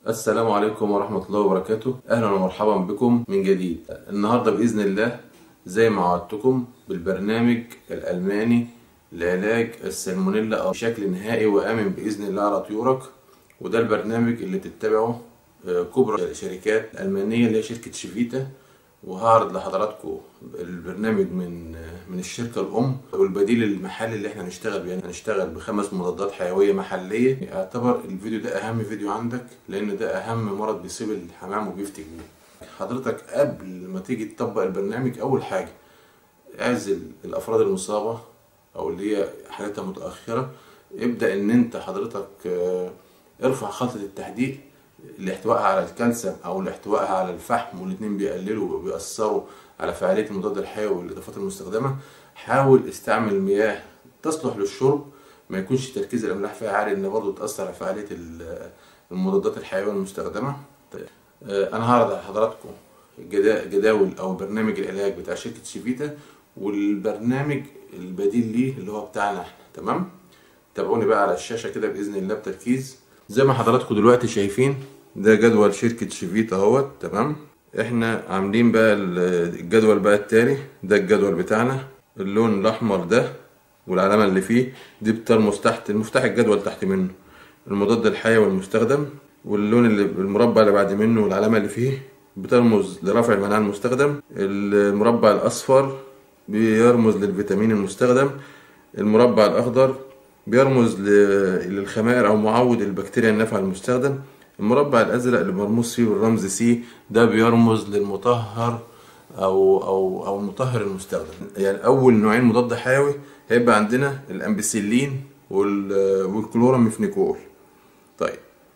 السلام عليكم ورحمة الله وبركاته أهلا ومرحبا بكم من جديد النهاردة بإذن الله زي ما وعدتكم بالبرنامج الألماني لعلاج السالمونيلا بشكل نهائي وآمن بإذن الله على طيورك وده البرنامج اللي بتتبعه آه، كبرى الشركات الألمانية اللي هي شركة شيفيتا وهعرض لحضراتكم البرنامج من من الشركة الأم والبديل المحلي اللي احنا هنشتغل بيه هنشتغل بخمس مضادات حيوية محلية يعتبر الفيديو ده أهم فيديو عندك لأن ده أهم مرض بيصيب الحمام وبيفتك بيه حضرتك قبل ما تيجي تطبق البرنامج أول حاجة اعزل الأفراد المصابة أو اللي هي حالتها متأخرة ابدأ إن أنت حضرتك آه، ارفع خطة التحديق لاحتوائها على الكالسيوم او لاحتوائها على الفحم والاثنين بيقللوا وبيأثروا على فعالية المضاد الحيوي والإضافات المستخدمة حاول استعمل مياه تصلح للشرب ما يكونش تركيز الأملاح فيها عالي إن برضه تأثر على فعالية ال- المضادات الحيوية المستخدمة طيب. آه، أنا هعرض على حضراتكم جدا- جداول أو برنامج العلاج بتاع شركة شيفيتا والبرنامج البديل ليه اللي هو بتاعنا احنا تمام تابعوني بقى على الشاشة كده بإذن الله بتركيز زي ما حضراتكم دلوقتي شايفين ده جدول شركة شيفيتا اهوت تمام احنا عاملين بقى ال- الجدول بقى التالي ده الجدول بتاعنا اللون الأحمر ده والعلامة اللي فيه دي بترمز تحت المفتاح الجدول تحت منه المضاد الحيوي المستخدم واللون اللي المربع اللي بعد منه والعلامة اللي فيه بترمز لرفع المناعة المستخدم المربع الأصفر بيرمز للفيتامين المستخدم المربع الأخضر بيرمز ل- للخمائر أو معود البكتيريا النافعة المستخدم المربع الأزرق اللي مرموز فيه بالرمز سي ده بيرمز للمطهر أو أو أو المطهر المستخدم يعني أول نوعين مضاد حيوي هيبقى عندنا الأمبيسيلين وال- والكلوراميفنيكول طيب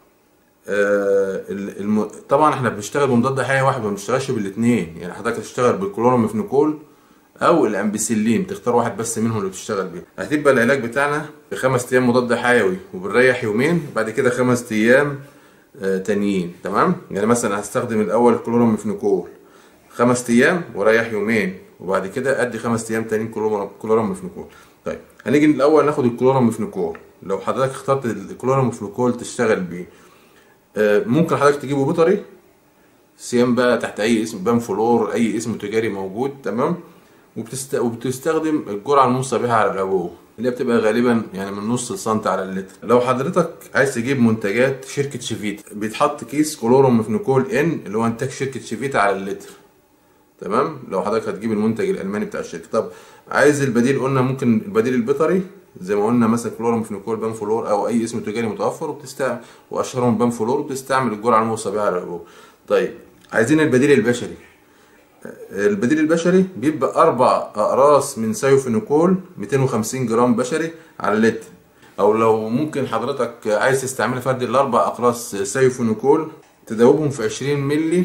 آه، ال- الم... طبعا احنا بنشتغل بمضاد حيوي واحد ما بنشتغلش بالاثنين يعني حضرتك تشتغل بالكلوراميفنيكول او الامبيسيلين تختار واحد بس منهم اللي بتشتغل بيه هتبقى العلاج بتاعنا بخمس ايام مضاد حيوي وبنريح يومين بعد كده خمس ايام آه تانيين تمام يعني مثلا هستخدم الاول كلوراميفنيكول خمس ايام واريح يومين وبعد كده ادي خمس ايام تانيين كلورا- كلوراميفنيكول طيب هنيجي الاول ناخد الكلوراميفنيكول لو حضرتك اخترت الكلوراميفنيكول تشتغل بيه آه، ممكن حضرتك تجيبه بيطري سيام بقى تحت اي اسم بان فلور اي اسم تجاري موجود تمام وبتست... وبتستخدم الجرعه الموصى بها على العبوه اللي هي بتبقى غالبا يعني من نص سنتي على اللتر لو حضرتك عايز تجيب منتجات شركه شيفيتا بيتحط كيس كلوروميفنيكول ان اللي هو انتاج شركه شيفيتا على اللتر تمام لو حضرتك هتجيب المنتج الالماني بتاع الشركه طب عايز البديل قلنا ممكن البديل البيطري زي ما قلنا مثلا كلورامفينيكول بانفلور او اي اسم تجاري متوفر وبتستعمل واشهرهم بانفلور وبتستعمل الجرعه الموصى بها على العبوه طيب عايزين البديل البشري البديل البشري بيبقى اربع اقراص من سايوفينيكول 250 جرام بشري على اللتر او لو ممكن حضرتك عايز تستعمل فرد الاربع اقراص سايوفينيكول تدوبهم في 20 مللي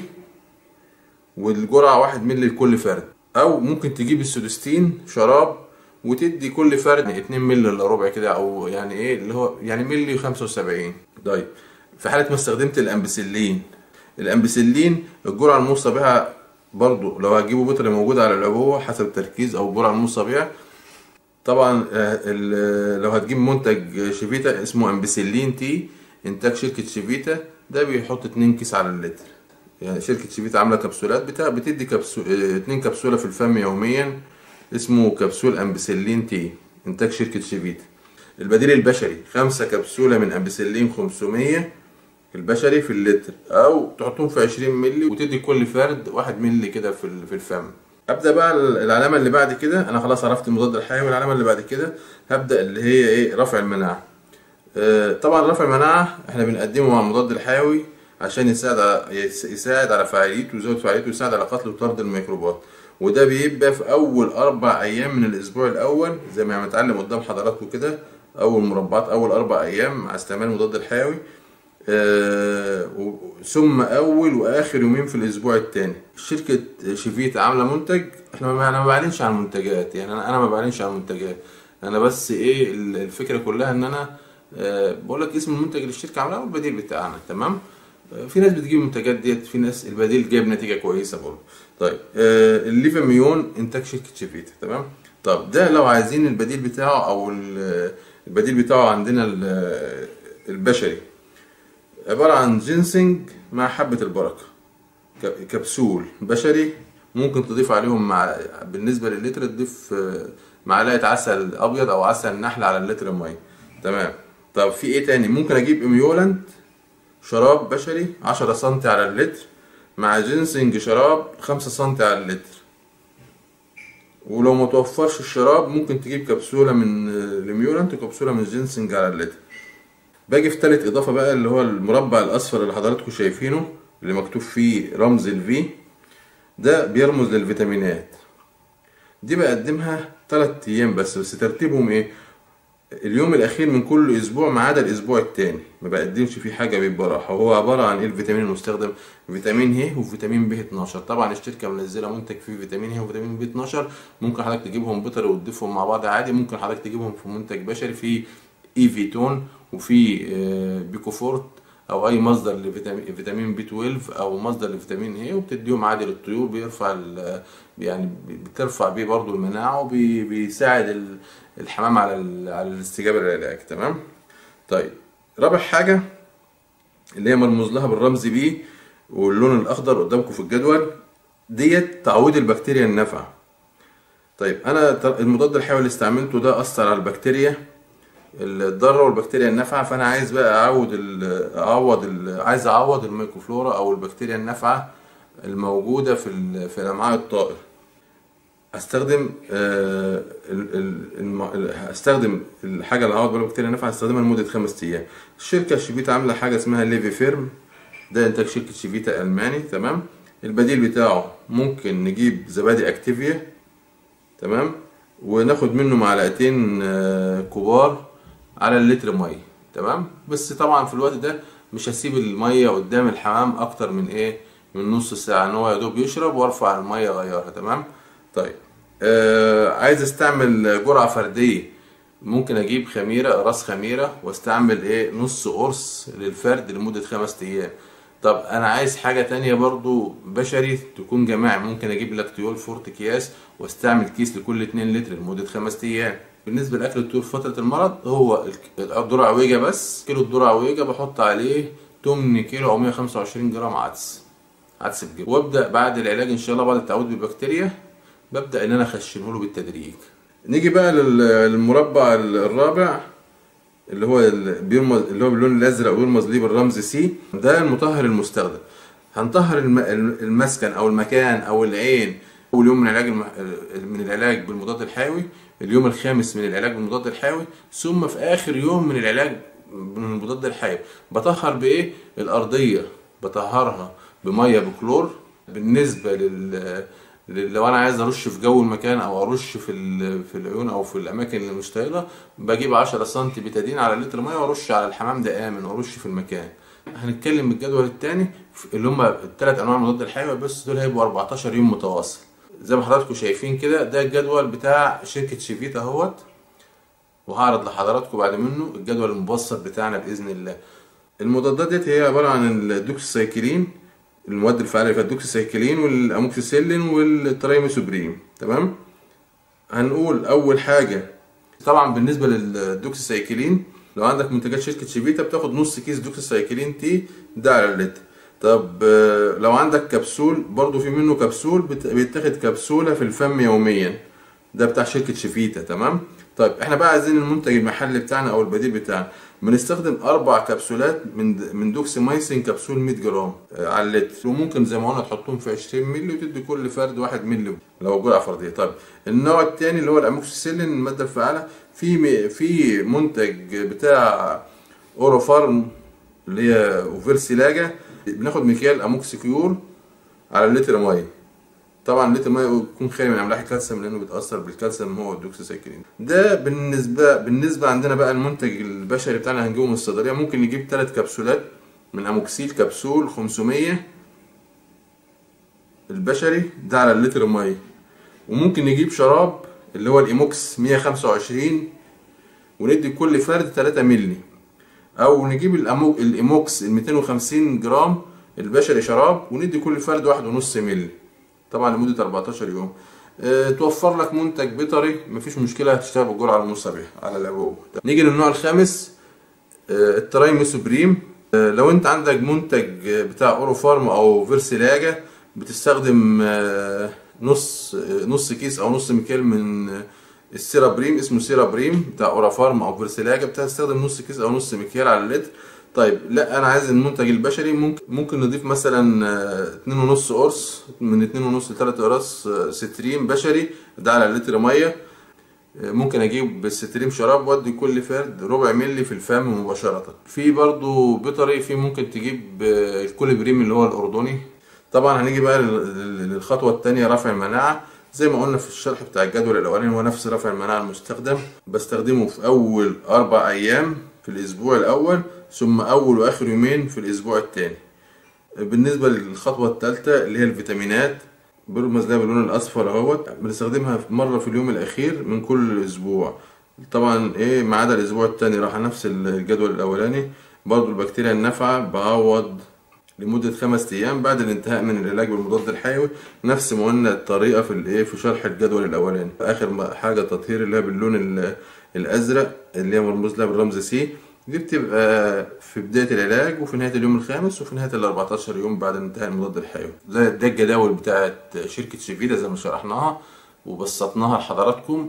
والجرعة واحد مللي لكل فرد أو ممكن تجيب السودستين شراب وتدي كل فرد 2 مللي إلا ربع كده أو يعني إيه اللي هو يعني مللي 75 طيب في حالة ما استخدمت الأمبسلين الأمبسلين الجرعة الموصى بها برضو لو هتجيبه بطري موجود على العبوة حسب التركيز أو الجرعة الموصى بها طبعا آه، ال- لو هتجيب منتج شيفيتا اسمه امبسلين تي انتاج شركة شيفيتا ده بيحط 2 كيس على اللتر يعني شركة شيفيتا عاملة كبسولات بتاع بتدي كبسو... اه، اتنين كبسولة في الفم يوميا اسمه كبسول امبسلين تي انتاج شركة شيفيتا البديل البشري خمسة كبسولة من امبسلين 500 البشري في اللتر او تحطهم في 20 مللي وتدي كل فرد واحد مللي كده في ال- في الفم ابدا بقى ال- العلامه اللي بعد كده انا خلاص عرفت المضاد الحيوي العلامه اللي بعد كده هبدا اللي هي ايه رفع المناعه آه، طبعا رفع المناعه احنا بنقدمه مع المضاد الحيوي عشان يساعد على يس- يساعد على فعاليته ويزود فعاليته ويساعد على قتل وطرد الميكروبات وده بيبقى في اول اربع ايام من الاسبوع الاول زي ما متعلم قدام حضراتكم كده اول مربعات اول اربع ايام مع استعمال المضاد الحيوي آه، و- ثم اول واخر يومين في الاسبوع الثاني شركه شيفيتا عامله منتج احنا ما انا ما بعلنش عن المنتجات يعني انا انا ما بعلنش عن المنتجات انا بس ايه ال- الفكره كلها ان انا آه، بقول لك اسم المنتج اللي الشركه عاملاه والبديل بتاعنا تمام آه، في ناس بتجيب المنتجات ديت في ناس البديل جايب نتيجه كويسه برضه طيب آه، الليفاميون انتاج شركه شيفيتا تمام طب ده لو عايزين البديل بتاعه او ال- البديل بتاعه عندنا ال- البشري عبارة عن جينسينج مع حبة البركة ك- كبسول بشري ممكن تضيف عليهم مع بالنسبة للتر تضيف آه، معلقة عسل أبيض أو عسل نحل على اللتر مية تمام طب في إيه تاني ممكن أجيب إميولانت شراب بشري 10 سنتي على اللتر مع جينسينج شراب 5 سنتي على اللتر ولو ما توفرش الشراب ممكن تجيب كبسولة من آه، الميولانت وكبسولة من جينسينج على اللتر باجي في تالت اضافه بقى اللي هو المربع الاصفر اللي حضراتكم شايفينه اللي مكتوب فيه رمز الفي ده بيرمز للفيتامينات دي بقدمها تلات ايام بس بس ترتيبهم ايه اليوم الاخير من كل اسبوع ما عدا الاسبوع التاني ما بقدمش فيه حاجه بيبقى هو عباره عن ايه الفيتامين المستخدم فيتامين ه وفيتامين ب 12 طبعا الشركه منزله منتج فيه فيتامين ه وفيتامين ب 12 ممكن حضرتك تجيبهم بيطري وتضيفهم مع بعض عادي ممكن حضرتك تجيبهم في منتج بشري فيه ايفيتون وفي آه، بيكوفورت او اي مصدر لفيتامين فيتامين بي 12 او مصدر لفيتامين ايه وبتديهم عادي للطيور بيرفع ال- يعني بترفع بيه برضو المناعه وبيساعد ال- الحمام على ال- على الاستجابه للعلاج تمام طيب رابع حاجه اللي هي مرموز لها بالرمز بي واللون الاخضر قدامكم في الجدول ديت تعويض البكتيريا النافعه طيب انا ت- المضاد الحيوي اللي استعملته ده اثر على البكتيريا الضاره والبكتيريا النافعه فانا عايز بقى اعوض ال اعوض ال عايز اعوض الميكروفلورا او البكتيريا النافعه الموجوده في ال- في الامعاء الطائر استخدم آه ال- ال- الم- ال- هستخدم الحاجه اللي هعوض بيها البكتيريا النافعه هستخدمها لمده خمس ايام الشركه شيفيتا عامله حاجه اسمها ليفي فيرم ده انتاج شركه شيفيتا الماني تمام البديل بتاعه ممكن نجيب زبادي اكتيفيا تمام وناخد منه معلقتين آه، كبار على اللتر ميه تمام بس طبعا في الوقت ده مش هسيب الميه قدام الحمام اكتر من ايه من نص ساعه ان هو يا دوب يشرب وارفع الميه اغيرها تمام طيب آه عايز استعمل جرعه فرديه ممكن اجيب خميره راس خميره واستعمل ايه نص قرص للفرد لمده خمس ايام طب انا عايز حاجه تانية برضو بشري تكون جماعي ممكن اجيب لاكتيول فورت اكياس واستعمل كيس لكل 2 لتر لمده خمس ايام بالنسبه لاكل الطيور في فتره المرض هو الك- الذره عويجه بس كيلو الذره عويجه بحط عليه 8 كيلو او 125 جرام عدس عدس بجبن وابدا بعد العلاج ان شاء الله بعد التعويض بالبكتيريا ببدا ان انا اخشنه له بالتدريج نيجي بقى لل- للمربع الرابع اللي هو ال- بيرمز اللي هو باللون الازرق ويرمز ليه بالرمز سي ده المطهر المستخدم هنطهر الم- المسكن او المكان او العين اول يوم من العلاج الم... من العلاج بالمضاد الحيوي اليوم الخامس من العلاج بالمضاد الحيوي ثم في اخر يوم من العلاج بالمضاد الحيوي بطهر بايه الارضيه بطهرها بميه بكلور بالنسبه لل لل- لو انا عايز ارش في جو المكان او ارش في ال- في العيون او في الاماكن اللي مش طايله بجيب 10 سم بتادين على لتر ميه وارش على الحمام ده امن وارش في المكان هنتكلم بالجدول الثاني اللي هم الثلاث انواع من المضاد الحيوي بس دول هيبقوا 14 يوم متواصل زي ما حضراتكم شايفين كده ده الجدول بتاع شركه شيفيتا اهوت وهعرض لحضراتكم بعد منه الجدول المبسط بتاعنا باذن الله المضادات ديت هي عباره عن الدوكسيسايكلين المواد الفعاله اللي فيها الدوكسيسايكلين والاموكسيسيلين والترايموسوبريم تمام هنقول اول حاجه طبعا بالنسبه للدوكسيسايكلين لو عندك منتجات شركه شيفيتا بتاخد نص كيس دوكسيسايكلين تي ده على اللتر طب آه، لو عندك كبسول برضو في منه كبسول بت- بيتاخد كبسوله في الفم يوميا ده بتاع شركه شيفيتا تمام طيب احنا بقى عايزين المنتج المحلي بتاعنا او البديل بتاعنا بنستخدم اربع كبسولات من من دوكسيمايسين كبسول 100 جرام آه، على اللتر وممكن زي ما قلنا تحطهم في 20 مللي وتدي كل فرد 1 مللي لو جرعه فرديه طيب النوع الثاني اللي هو الاموكسيسيلين الماده الفعاله في م- في منتج بتاع اوروفارم اللي هي اوفيرسيلاجا بناخد مكيال اموكسيكيور على اللتر ميه طبعا لتر ميه يكون خالي من املاح الكالسيوم لانه بيتاثر بالكالسيوم هو الدوكسيسايكلين ده بالنسبه بالنسبه عندنا بقى المنتج البشري بتاعنا هنجيبه من الصيدليه ممكن نجيب ثلاث كبسولات من اموكسيل كبسول 500 البشري ده على اللتر ميه وممكن نجيب شراب اللي هو الايموكس 125 وندي كل فرد 3 مللي او نجيب الأمو... الايموكس ال 250 جرام البشري شراب وندي كل فرد واحد ونص مللي طبعا لمده 14 يوم أه توفر لك منتج بيطري مفيش مشكله هتشتغل بالجرعه المصريه على العبوه نيجي للنوع الخامس أه الترايموسوبريم آه، لو انت عندك منتج بتاع اورو فارم او فيرسيلاجا بتستخدم آه، نص آه، نص كيس او نص مكيال من آه، السيرا بريم اسمه سيرا بريم بتاع اورا فارم او فيرسيلاجا بتستخدم نص كيس او نص مكيال على اللتر طيب لا انا عايز المنتج البشري ممكن ممكن نضيف مثلا آه، اتنين ونص قرص من اتنين ونص لتلات اقراص آه، سترين بشري ده على لتر ميه ممكن اجيب بالستريم شراب وادي كل فرد ربع ملي في الفم مباشرة في برضو بيطري في ممكن تجيب آه، الكولي بريم اللي هو الاردني طبعا هنيجي بقى لل- لل- للخطوة التانية رفع المناعة زي ما قلنا في الشرح بتاع الجدول الاولاني هو نفس رفع المناعة المستخدم بستخدمه في اول اربع ايام في الاسبوع الاول ثم اول واخر يومين في الاسبوع التاني بالنسبة للخطوة الثالثة اللي هي الفيتامينات برمز لها باللون الأصفر اهوت بنستخدمها مرة في اليوم الأخير من كل أسبوع طبعا إيه ما عدا الأسبوع التاني راح نفس الجدول الأولاني برضو البكتيريا النافعة بعوض لمدة خمس أيام بعد الانتهاء من العلاج بالمضاد الحيوي نفس ما قلنا الطريقة في الإيه في شرح الجدول الأولاني آخر ما- حاجة تطهير اللي هي باللون ال- الأزرق اللي هي مرموز لها بالرمز سي دي بتبقى في بداية العلاج وفي نهاية اليوم الخامس وفي نهاية ال 14 يوم بعد انتهاء المضاد الحيوي ده ده الجداول بتاعت شركة شيفيدا زي ما شرحناها وبسطناها لحضراتكم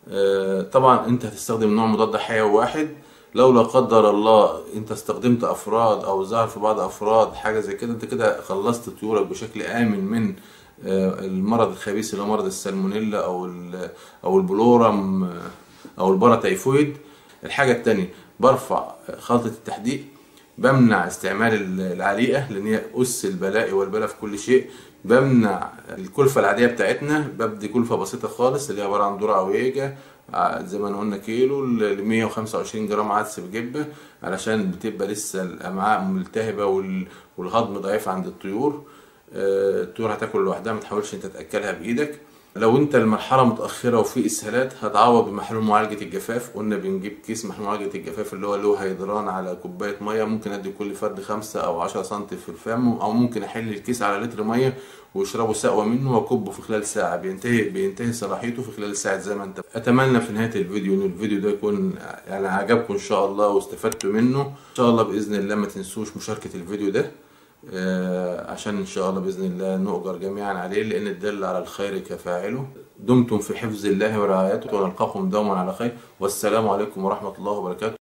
آه، طبعا انت هتستخدم نوع مضاد حيوي واحد لو لا قدر الله انت استخدمت افراد او ظهر في بعض افراد حاجه زي كده انت كده خلصت طيورك بشكل امن من آه، المرض الخبيث اللي هو مرض السالمونيلا او ال- او البلورم آه، او الباراتيفويد الحاجه التانية برفع خلطه التحديق بمنع استعمال ال- العليقه لان هي اس البلاء والبلاء في كل شيء بمنع الكلفه العاديه بتاعتنا ببدي كلفه بسيطه خالص اللي هي عباره عن ذره عويجه ع- زي ما قلنا كيلو ل 125 جرام عدس بجبه علشان بتبقى لسه الامعاء ملتهبه وال- والهضم ضعيف عند الطيور آه، الطيور هتاكل لوحدها ما تحاولش انت تاكلها بايدك لو انت المرحله متاخره وفي اسهالات هتعوض بمحلول معالجه الجفاف قلنا بنجيب كيس محلول معالجه الجفاف اللي هو له هيدران على كوبايه ميه ممكن ادي كل فرد خمسة او عشرة سم في الفم او ممكن احل الكيس على لتر ميه ويشربوا سقوه منه واكبه في خلال ساعه بينتهي بينتهي صلاحيته في خلال ساعه زي ما انت اتمنى في نهايه الفيديو ان الفيديو ده يكون يعني عجبكم ان شاء الله واستفدتوا منه ان شاء الله باذن الله ما تنسوش مشاركه الفيديو ده آه، عشان ان شاء الله باذن الله نؤجر جميعا عليه لان الدل على الخير كفاعله دمتم في حفظ الله ورعايته ونلقاكم دوما على خير والسلام عليكم ورحمه الله وبركاته